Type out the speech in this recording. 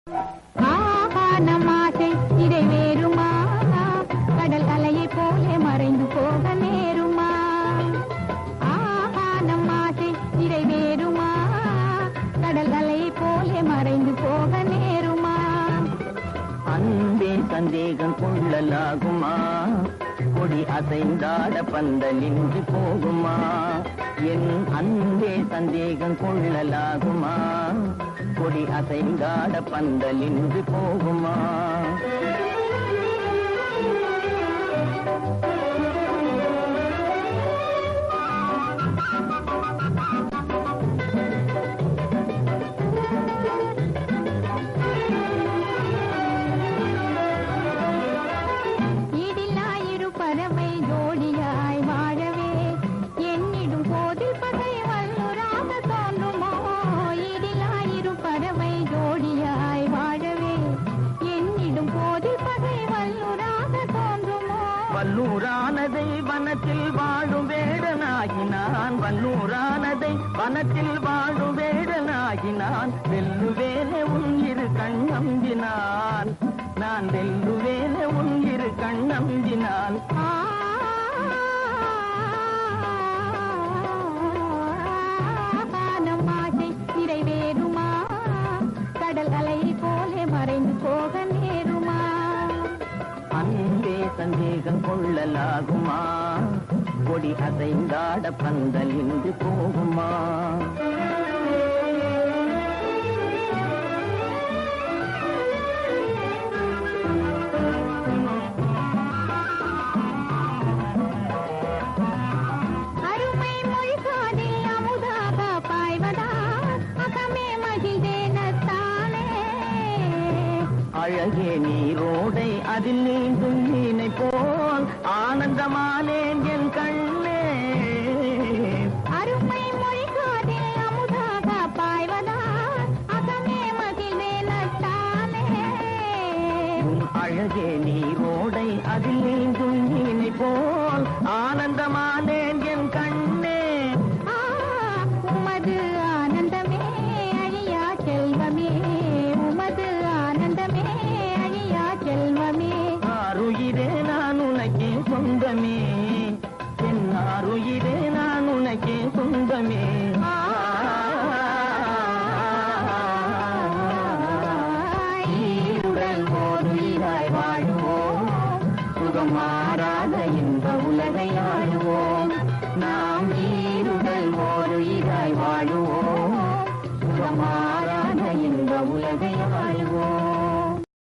ஆகானம் ஆசை இதை வேறுமா கடல் அலையை போலே மறைந்து போக நேருமா ஆகானம் ஆசை இதை வேறுமா கடல் அலையை போலே மறைந்து போக நேருமா அன்பே சந்தேகம் கொள்ளலாகுமா கொடி அசைந்தாட பந்தலின்றி போகுமா என் அன்பே சந்தேகம் கொள்ளலாகுமா கொடி அசைந்தாட பந்தலின்றி போகுமா ஈடில்லாயிரு பறவை ஜோடியாய் வாழவே எண்ணிடும் போதில் பகை வல்லுராக தோன்றுமோ ஈடில்லாயிரு பறவை ஜோடியாய் வாழவே எண்ணிடும் போதில் பகை வல்லுராக தோன்றுமோ வல்லூரானதை வனத்தில் வாழும் வேடனாகினான் வல்லூரானதை வனத்தில் வாழும் வேடனாகினான் வெல்லுவேனே உன் இரு கண்ணம்பினான் நான் வெல்லுவேனே உன் இரு கண்ணம்பினான் ஆ ஆகானம் ஆசை நிறைவேறுமா கடல் அலையை போலே மறைந்து போக நேருமா அன்பே சந்தேகம் கொள்ளலாகுமா கொடி அசைந்தாட பந்தல் இன்று போகுமா அருமை மொழி காதில் அமுதாக பாய்வதா அகமே மகிழ்ந்தேனத்தானே அழகே நீரோடை அதில் நீந்தும் மீனை போல் ஆனந்தமானேன் என் கண்ணே அருமை மொழி காதில் அமுதாக பாய்வதா அகமே மகிழ்ந்தேனத்தானே உன் அழகே நீரோடை அதில் நீந்தும் மீனை போல் ஆனந்தமானேன் என் கண்ணே ஆ, உமது ஆனந்தமே அழியா செல்வமே உமது ஆனந்தமே அழியா செல்வமே ஆறுயிரே நான் உனக்கே சொந்தமே என் ஆறுயிரே நான் உனக்கே சொந்தமே ஈருடல் ஓருயிராய் வாழ்வோம் சுகம் மாறாத இந்த உலகை ஆளுவோம் நாம் ஈருடல் ஓருயிராய் வாழுவோம் சுகம் மாறாத இந்த உலகை ஆளுவோம்